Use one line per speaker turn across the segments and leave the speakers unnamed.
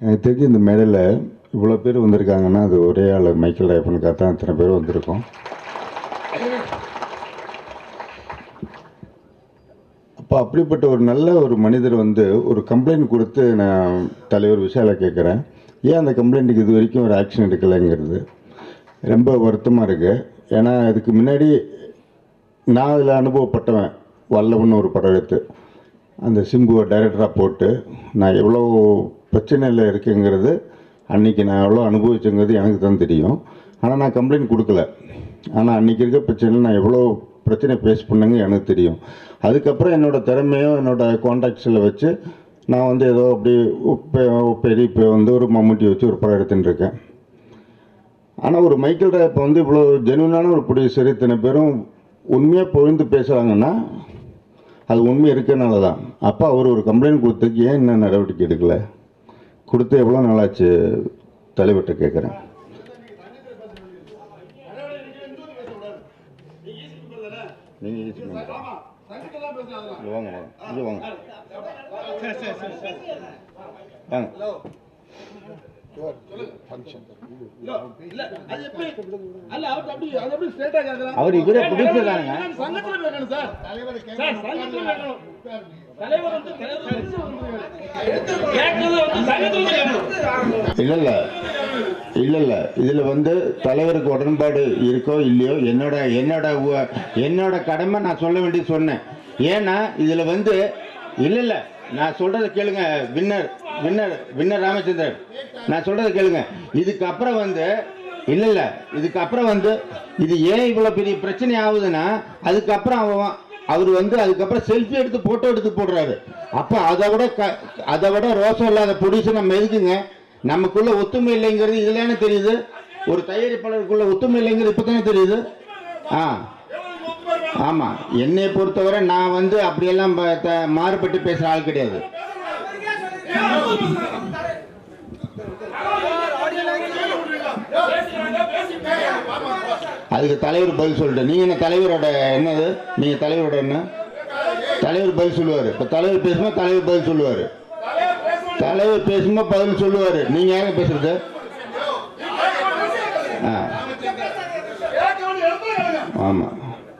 எனக்கு தெரிஞ்சு இந்த மேடையில் இவ்வளோ பேர் வந்திருக்காங்கன்னா அது ஒரே ஆள் மைக்கேல் ராயப்பனுக்காக தான் இத்தனை பேர் வந்திருக்கோம் அப்போ அப்படிப்பட்ட ஒரு நல்ல ஒரு மனிதர் வந்து ஒரு கம்ப்ளைண்ட் கொடுத்து நான் தலைவர் விஷாலை கேட்குறேன் ஏன் அந்த கம்ப்ளைண்ட்டுக்கு இது வரைக்கும் ஒரு ஆக்ஷன் எடுக்கலைங்கிறது ரொம்ப வருத்தமாக இருக்குது ஏன்னா இதுக்கு முன்னாடி நான் அதில் அனுபவப்பட்டவன் வல்லவன் ஒரு படம் எடுத்து அந்த சிம்புவை டைரக்டராக போட்டு நான் எவ்வளோ பிரச்சனையில் இருக்குங்கிறது அன்றைக்கி நான் எவ்வளோ அனுபவிச்சங்கிறது எனக்கு தான் தெரியும் ஆனால் நான் கம்ப்ளைண்ட் கொடுக்கல ஆனால் அன்றைக்கி இருக்க பிரச்சனையில் நான் எவ்வளோ பிரச்சனை ஃபேஸ் பண்ணேங்க எனக்கு தெரியும் அதுக்கப்புறம் என்னோடய திறமையும் என்னோடய கான்டாக்ட்ஸில் வச்சு நான் வந்து ஏதோ அப்படி பெ- பெரிய இப்போ வந்து ஒரு மம்முட்டி வச்சு ஒரு படம் எடுத்துன்னு இருக்கேன் ஆனால் ஒரு மைக்கேல் ராயப்ப வந்து இவ்வளோ ஜெனுவனான ஒரு ப்ரொடியூசர் இத்தனை பேரும் உண்மையாக பொழுந்து பேசுகிறாங்கன்னா அது உண்மை இருக்கனால தான் அப்போ அவர் ஒரு கம்ப்ளைண்ட் கொடுத்ததுக்கு ஏன் என்ன நடவடிக்கை எடுக்கல கொடுத்து எவ்வளோ நாளாச்சு தலைவர்கிட்ட கேட்குறேன் நீங்கள் ஈஸி பண்ணுங்க இங்க வாங்க வாங்க இங்கே வாங்க வாங்க
அல்ல அவர் அப்படி அது எப்படி ஸ்ட்ரைட்டா கேக்குறாங்க
அவர் இவரே producer தானுங்க.
சங்கத்துல பேசணும் சார் சார் சங்கத்துல பேசணும் தலைவர் வந்து தலைவர் வந்து கேட்கறது வந்து சங்கத்துல கேட்கணும்
இல்லை இல்லை இல்லை இல்லை இதில் வந்து தலைவருக்கு உடன்பாடு இருக்கோ இல்லையோ என்னோட என்னோட உ- என்னோட கடமை நான் சொல்ல வேண்டியது சொன்னேன் ஏன்னா இதில் வந்து இல்லை இல்லை நான் சொல்கிறத கேளுங்க வின்னர் வின்னர் வின்னர் ராமச்சந்திரன் நான் சொல்கிறத கேளுங்க இதுக்கப்புறம் வந்து இல்லை இல்லை இதுக்கப்புறம் வந்து இது ஏன் இவ்வளோ பெரிய பிரச்சனை ஆகுதுன்னா அதுக்கப்புறம் அவன் அவர் வந்து அதுக்கப்புறம் செல்ஃபி எடுத்து போட்டோ எடுத்து போடுறாரு அப்போ அதை விட க அதை விட ரோசம் இல்லாத ப்ரொடியூசர் நம்ம எதுக்குங்க நமக்குள்ள ஒத்துமை இல்லைங்கிறது இதுல தெரியுது ஒரு தயாரிப்பாளருக்குள்ள ஒத்துமை இல்லைங்கிறது இப்போ தானே தெரியுது ஆ ஆமாம் என்னை பொறுத்தவரை நான் வந்து அப்படியெல்லாம் ப- த- மாறுபட்டு பேசுகிற ஆள் கிடையாது அதுக்கு தலைவர் பதில் சொல்லிட்டு நீங்கள் என்ன தலைவரோட என்னது நீங்கள் தலைவரோட என்ன தலைவர் பதில் சொல்லுவார் இப்போ தலைவர் பேசும்போது தலைவர் பதில் சொல்லுவார் தலைவர் பேசும்போது பதில் சொல்லுவார் நீங்கள் யாரும் பேசுறது ஆ ஆமாம்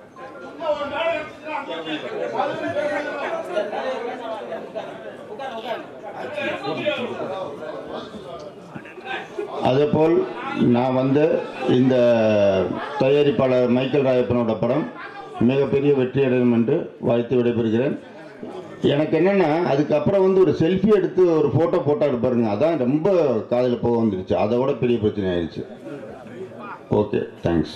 அதேபோல் நான் வந்து இந்த தயாரிப்பாளர் மைக்கேல் ராயப்பனோட படம் மிகப்பெரிய வெற்றி அடையும் என்று வாழ்த்து விடைபெறுகிறேன் எனக்கு என்னென்னா அதுக்கப்புறம் வந்து ஒரு செல்ஃபி எடுத்து ஒரு ஃபோட்டோ போட்டாரு பாருங்க அதான் ரொம்ப காதில் போக வந்துருச்சு அதை விட பெரிய பிரச்சனை ஆயிடுச்சு ஓகே தேங்க்ஸ்